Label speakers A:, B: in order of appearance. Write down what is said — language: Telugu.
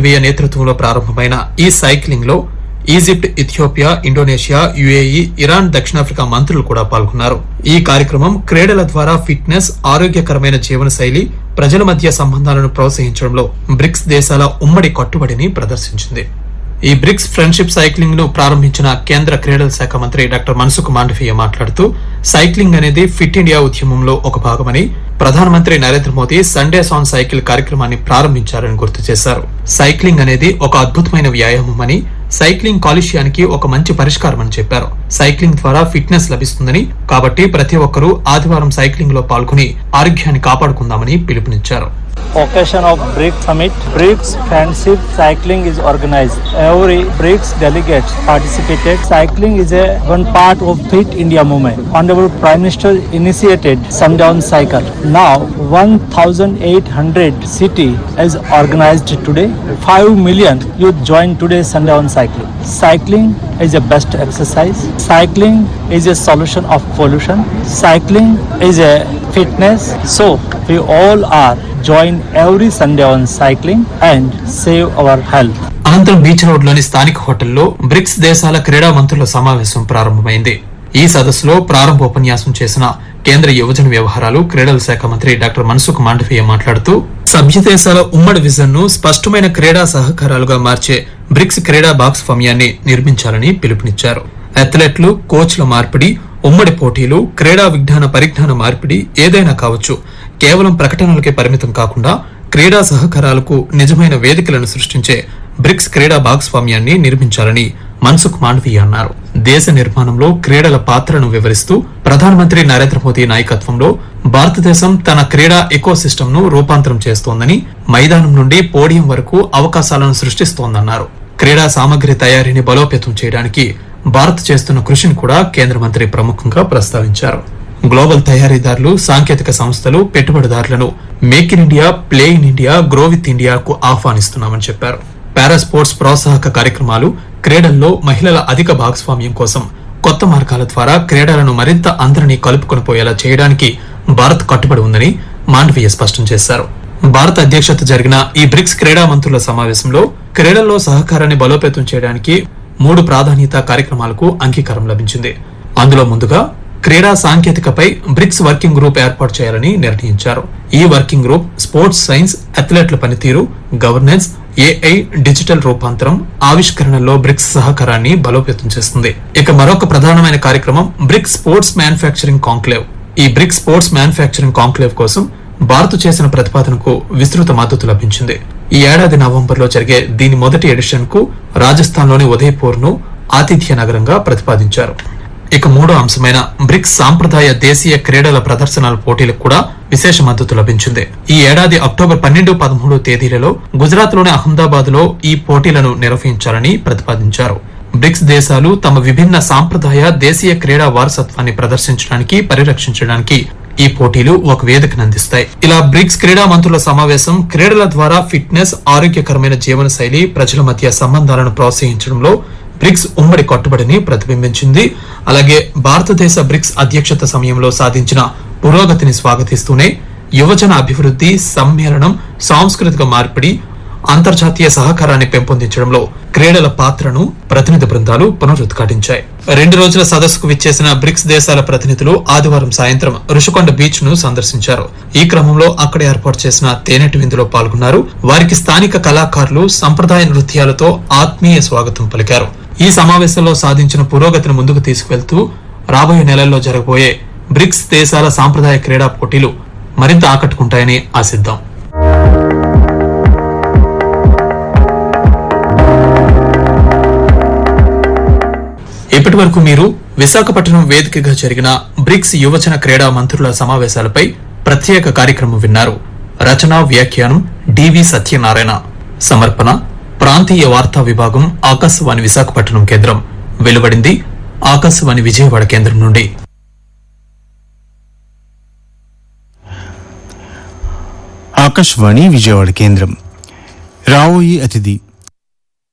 A: బియ నేతృత్వంలో ప్రారంభమైన ఈ సైక్లింగ్ లో Egypt Ethiopia Indonesia UAE Iran దక్షిణాఫ్రికా మంత్రులు కూడా పాల్గొన్నారు ఈ కార్యక్రమం క్రీడల ద్వారా ఫిట్నెస్ ఆరోగ్యకరమైన జీవనశైలి ప్రజల మధ్య సంబంధాలను ప్రోత్సహించడంలో బ్రిక్స్ దేశాల ఉమ్మడి కట్టుబడిని ప్రదర్శించింది ఈ బ్రిక్స్ ఫ్రెండ్షిప్ సైక్లింగ్ ను ప్రారంభించిన కేంద్ర క్రీడల శాఖ మంత్రి డాక్టర్ మన్సుఖ్ మాండవీయ మాట్లాడుతూ సైక్లింగ్ అనేది ఫిట్ ఇండియా ఉద్యమంలో ఒక భాగమని ప్రధానమంత్రి Narendra Modi Sundays on cycle కార్యక్రమాన్ని ప్రారంభించారని గుర్తు చేశారు సైక్లింగ్ అనేది ఒక అద్భుతమైన వ్యాయామమని సైక్లింగ్ కాలుష్యానికి ఒక మంచి పరిష్కారం అని చెప్పారు సైక్లింగ్ ద్వారా ఫిట్నెస్ లభిస్తుందని కాబట్టి ప్రతి ఒక్కరూ ఆదివారం సైక్లింగ్ లో పాల్గొని ఆరోగ్యాన్ని కాపాడుకుందామని పిలుపునిచ్చారు
B: occasion of BRICS summit, BRICS friendship cycling is organized. Every BRICS delegates participated. Cycling is a one part of Fit India movement. Honorable Prime Minister initiated sundown cycle. Now 1,800 city is organized today. 5 million youth join today sundown cycling. Cycling is a best exercise. Cycling is a solution of pollution. Cycling is a fitness. So we all are join every Sunday on cycling and save our health.
A: అనంతరం బీచ్ రోడ్ లోని స్థానిక హోటల్లో బ్రిక్స్ దేశాల క్రీడా మంత్రుల సమావేశం ప్రారంభమైంది ఈ సదస్సులో ప్రారంభోపన్యాసం చేసిన కేంద్ర యువజన వ్యవహారాలు క్రీడల శాఖ మంత్రి డాక్టర్ మన్సుఖ్ మాండవీయ మాట్లాడుతూ సభ్య దేశాల ఉమ్మడి విజన్ ను స్పష్టమైన క్రీడా సహకారాలుగా మార్చే బ్రిక్స్ క్రీడా భాగస్వామ్యాన్ని నిర్మించాలని పిలుపునిచ్చారు అథ్లెట్లు కోచ్ల మార్పిడి ఉమ్మడి పోటీలు క్రీడా విజ్ఞాన పరిజ్ఞాన మార్పిడి ఏదైనా కావచ్చు కేవలం ప్రకటనలకే పరిమితం కాకుండా క్రీడా సహకారాలకు నిజమైన వేదికలను సృష్టించే బ్రిక్స్ క్రీడా భాగస్వామ్యాన్ని నిర్మించాలని మన్సుఖ్ మాండవీయ అన్నారు దేశ నిర్మాణంలో క్రీడల పాత్రను వివరిస్తూ ప్రధానమంత్రి నరేంద్ర మోదీ నాయకత్వంలో భారతదేశం తన క్రీడా ఎకో ను రూపాంతరం చేస్తోందని మైదానం నుండి పోడియం వరకు అవకాశాలను సృష్టిస్తోందన్నారు క్రీడా సామగ్రి తయారీని బలోపేతం చేయడానికి భారత్ చేస్తున్న కృషిని కూడా కేంద్ర మంత్రి ప్రముఖంగా ప్రస్తావించారు గ్లోబల్ తయారీదారులు సాంకేతిక సంస్థలు పెట్టుబడిదారులను make in India play in India grow with ఇండియాకు ఆహ్వానిస్తున్నామని చెప్పారు పారా స్పోర్ట్స్ ప్రోత్సాహక కార్యక్రమాలు క్రీడల్లో మహిళల అధిక భాగస్వామ్యం కోసం కొత్త మార్గాల ద్వారా క్రీడలను మరింత అందరినీ కలుపుకొని పోయేలా చేయడానికి భారత్ కట్టుబడి ఉందని మాండవీయ స్పష్టం చేశారు భారత అధ్యక్షత జరిగిన ఈ బ్రిక్స్ క్రీడా మంత్రుల సమావేశంలో క్రీడల్లో సహకారాన్ని బలోపేతం చేయడానికి మూడు ప్రాధాన్యత కార్యక్రమాలకు అంగీకారం లభించింది అందులో ముందుగా క్రీడా సాంకేతికపై బ్రిక్స్ వర్కింగ్ గ్రూప్ ఏర్పాటు చేయాలని నిర్ణయించారు ఈ వర్కింగ్ గ్రూప్ స్పోర్ట్స్ సైన్స్ అథ్లెట్ల పనితీరు గవర్నెన్స్ ఏఐ డిజిటల్ రూపాంతరం ఆవిష్కరణలో బ్రిక్స్ సహకారాన్ని బలోపేతం చేస్తుంది ఇక మరొక ప్రధానమైన కార్యక్రమం బ్రిక్స్ స్పోర్ట్స్ మ్యానుఫ్యాక్చరింగ్ కాంక్లేవ్ ఈ బ్రిక్స్ స్పోర్ట్స్ మ్యానుఫ్యాక్చరింగ్ కాంక్లేవ్ కోసం భారత్ చేసిన ప్రతిపాదనకు విస్తృత మద్దతు లభించింది ఈ ఏడాది నవంబర్ లో జరిగే దీని మొదటి ఎడిషన్ కు రాజస్థాన్ లోని ఉదయపూర్ ను ఆతిథ్య నగరంగా ప్రతిపాదించారు ఇక మూడో అంశమైన బ్రిక్స్ సాంప్రదాయ దేశీయ క్రీడల ప్రదర్శనల పోటీలకు కూడా విశేష మద్దతు లభించింది ఈ ఏడాది అక్టోబర్ పన్నెండు పదమూడు తేదీలలో గుజరాత్ లోని అహ్మదాబాద్ లో ఈ పోటీలను నిర్వహించాలని ప్రతిపాదించారు బ్రిక్స్ దేశాలు తమ విభిన్న సాంప్రదాయ దేశీయ క్రీడా వారసత్వాన్ని ప్రదర్శించడానికి పరిరక్షించడానికి ఈ పోటీలు ఒక వేదికను అందిస్తాయి ఇలా బ్రిక్స్ క్రీడా మంత్రుల సమావేశం క్రీడల ద్వారా ఫిట్నెస్ ఆరోగ్యకరమైన జీవన శైలి ప్రజల మధ్య సంబంధాలను ప్రోత్సహించడంలో బ్రిక్స్ ఉమ్మడి కట్టుబడిని ప్రతిబింబించింది అలాగే భారతదేశ బ్రిక్స్ అధ్యక్షత సమయంలో సాధించిన పురోగతిని స్వాగతిస్తూనే యువజన అభివృద్ధి సమ్మేళనం సాంస్కృతిక మార్పిడి అంతర్జాతీయ సహకారాన్ని పెంపొందించడంలో క్రీడల పాత్రను ప్రతినిధి బృందాలు పునరుద్ఘాటించాయి రెండు రోజుల సదస్సుకు విచ్చేసిన బ్రిక్స్ దేశాల ప్రతినిధులు ఆదివారం సాయంత్రం రుషికొండ బీచ్ ను సందర్శించారు ఈ క్రమంలో అక్కడ ఏర్పాటు చేసిన తేనెటి విందులో పాల్గొన్నారు వారికి స్థానిక కళాకారులు సంప్రదాయ నృత్యాలతో ఆత్మీయ స్వాగతం పలికారు ఈ సమావేశంలో సాధించిన పురోగతిని ముందుకు తీసుకువెళ్తూ రాబోయే నెలల్లో జరగబోయే బ్రిక్స్ దేశాల సాంప్రదాయ క్రీడా పోటీలు మరింత ఆకట్టుకుంటాయని ఆశిద్దాం ఇప్పటి వరకు మీరు విశాఖపట్నం వేదికగా జరిగిన బ్రిక్స్ యువజన క్రీడా మంత్రుల సమావేశాలపై ప్రత్యేక కార్యక్రమం విన్నారు రచన వ్యాఖ్యానం డివి సత్యనారాయణ సమర్పణ ప్రాంతీయ వార్తా విభాగం ఆకాశవాణి విశాఖపట్నం కేంద్రం వెలువడింది ఆకాశవాణి విజయవాడ కేంద్రం నుండి
C: ఆకాశవాణి విజయవాడ కేంద్రం రావోయి అతిథి